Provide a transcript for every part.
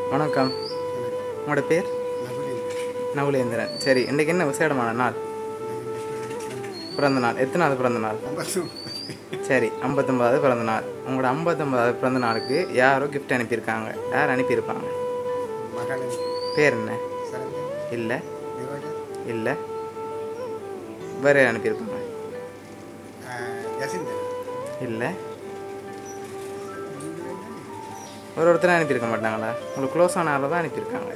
வணக்கம் உங்களோட பேர் நகுலேந்திரன் சரி இன்றைக்கு என்ன விசேடமான நாள் பிறந்த நாள் எத்தனாவது பிறந்த நாள் சரி ஐம்பத்தொம்பதாவது பிறந்த நாள் உங்களோட ஐம்பத்தொம்பதாவது பிறந்த நாளுக்கு யாரோ gift அனுப்பியிருக்காங்க யார் அனுப்பியிருப்பாங்க பேர் என்ன இல்லை இல்லை வேறு யார் அனுப்பியிருப்பாங்க இல்லை ஒரு ஒருத்தர் அனுப்பியிருக்க மாட்டாங்களா உங்களுக்கு க்ளோஸ் ஆன ஆளை தான் அனுப்பியிருக்காங்க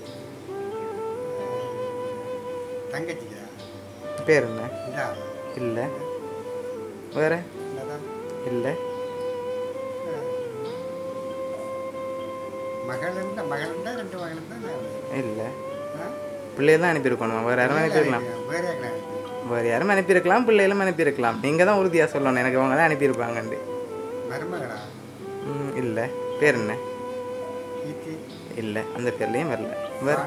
தங்கச்சியா பேர் என்ன இதா இல்லை வேறு என்னதான் இல்லை மகளுண்டா மகளுண்டா ரெண்டு மகளுண்டா இல்லை பிள்ளைய தான் அனுப்பியிருக்கணும் வேறு யாரும் அனுப்பியிருக்கலாம் வேற யாருக்கா வேறு யாரும் அனுப்பியிருக்கலாம் பிள்ளைகளும் அனுப்பியிருக்கலாம் நீங்கள் தான் உறுதியாக சொல்லணும் எனக்கு அவங்க தான் அனுப்பியிருப்பாங்கண்டு மருமகளா ம், இல்லை பேர் என்ன கீர்த்தி இல்லை அந்த பேர்லேயும் வரல வேறு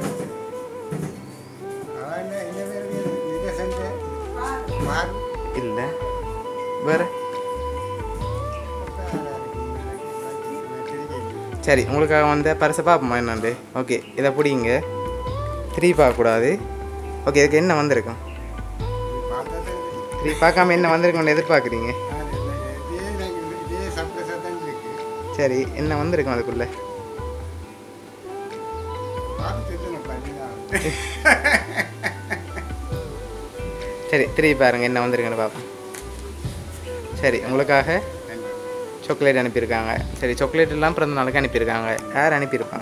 அவன் என்ன பேர் இதை செஞ்ச மாறு இல்லை வேறு சரி உங்களுக்காக வந்த பரிசை பார்ப்போமா என்னண்டு ஓகே இதை பிடிங்க த்ரீ பார்க்கக்கூடாது ஓகே இதுக்கு என்ன வந்திருக்கும் த்ரீ பார்க்காம என்ன வந்திருக்கும்னு எதிர்பார்க்குறீங்க இதே சப்ரஸா தான் இருக்கு சரி என்ன வந்திருக்கும் அதுக்குள்ளே பார்த்து சொல்லணும் பண்ணிதான் சரி த்ரீ பாருங்க என்ன வந்திருக்குன்னு பார்ப்போம் சரி உங்களுக்காக சாக்லேட் அனுப்பியிருக்காங்க சரி சாக்லேட் எல்லாம் பிறந்த நாளுக்கு அனுப்பியிருக்காங்க யார் அனுப்பியிருப்பாங்க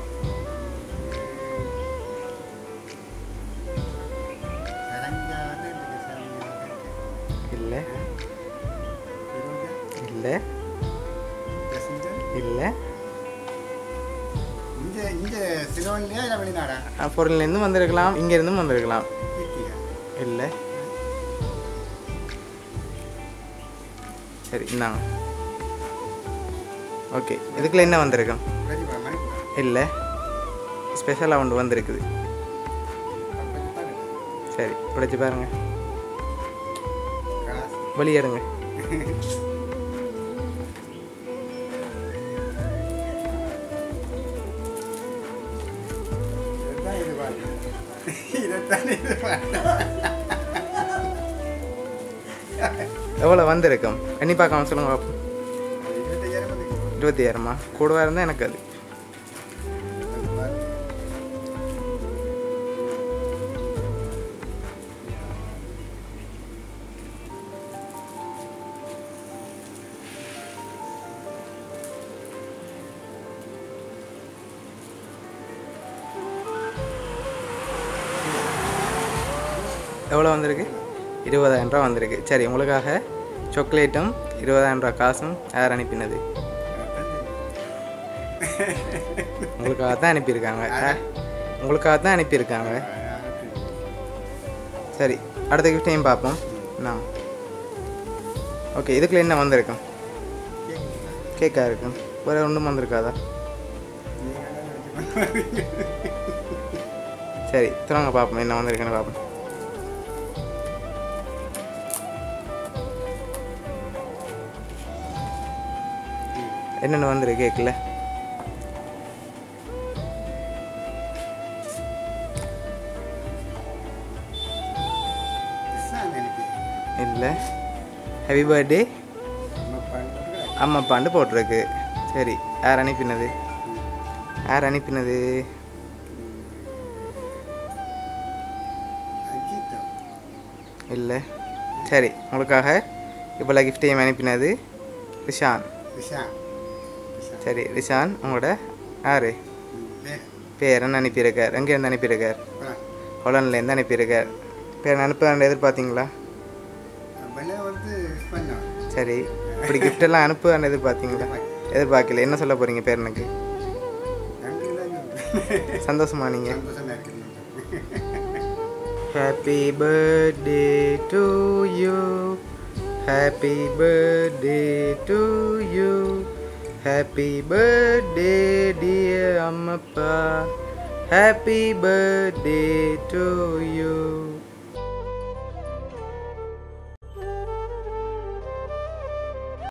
சரஞ்சாவது இருக்கு சரஞ்சாவது இல்லை இல்லை ஜெசிந்தர் இல்லை இந்த இந்த சிலோன்லையா இல்லை வெளிநாடா பொருள்லேருந்தும் வந்திருக்கலாம் இங்கேருந்தும் வந்திருக்கலாம் கீர்த்தியா இல்லை சரி இந்தாங்க ஓகே இதுக்குள்ள என்ன வந்திருக்கும் பிரதிபா மணிப்பூரா இல்லை ஸ்பெஷலாக ஒன்று வந்திருக்குது சரி பிடிச்சி பாருங்க காசு வெளியேறுங்க இதுதான் இது பாரு இதைத்தான் இது பாரு எவ்வளோ வந்திருக்கும் எண்ணி பார்க்காம சொல்லுங்க பார்ப்போம் இருபத்தையாயிரம் வந்து இருபத்தி ஆயிரமா கூடவா இருந்தால் எனக்கு அது எவ்வளோ வந்திருக்கு இருபதாயிரம் ரூபா வந்திருக்கு சரி உங்களுக்காக சாக்லேட்டும் இருபதாயிரம் ரூபா காசும் யார் அனுப்பினது உங்களுக்காக தான் அனுப்பியிருக்காங்க யார்? உங்களுக்காக தான் அனுப்பியிருக்காங்க சரி அடுத்த கிஃப்டையும் பார்ப்போம் நான் ஓகே இதுக்குள்ள என்ன வந்திருக்கும் கேக்கா இருக்கும் வேறு ஒன்றும் வந்திருக்காதா சரி திரும்ப பார்ப்போம் என்ன வந்திருக்குன்னு பார்ப்போம் என்னென்ன வந்திருக்கு கேட்கல இல்லை ஹாப்பி பர்த்டே அம்மாப்பாண்டு போட்டிருக்கு சரி யார் அனுப்பினது யார் அனுப்பினது இல்லை சரி உங்களுக்காக இவ்வளோ கிஃப்டையும் அனுப்பினது ரிஷான் சரி ரிஷான் உங்களோட யார் பேரன் அனுப்பியிருக்கார் எங்கேருந்து அனுப்பியிருக்கார் ஹொலண்ட்லேருந்து அனுப்பியிருக்கார் பேர் அனுப்புறான்னு எதிர்பார்த்தீங்களா வந்து பண்ணோம் சரி இப்படி gift எல்லாம் அனுப்புவான்னு எதிர்பார்த்தீங்களா எதிர்பார்க்கல என்ன சொல்ல போகிறீங்க பேரனுக்கு நன்றி தான் சந்தோஷமா நீங்கள் சந்தோஷமா இருக்குது Happy birthday to you. Happy birthday to you. Happy birthday, dear Amma. Happy birthday to you.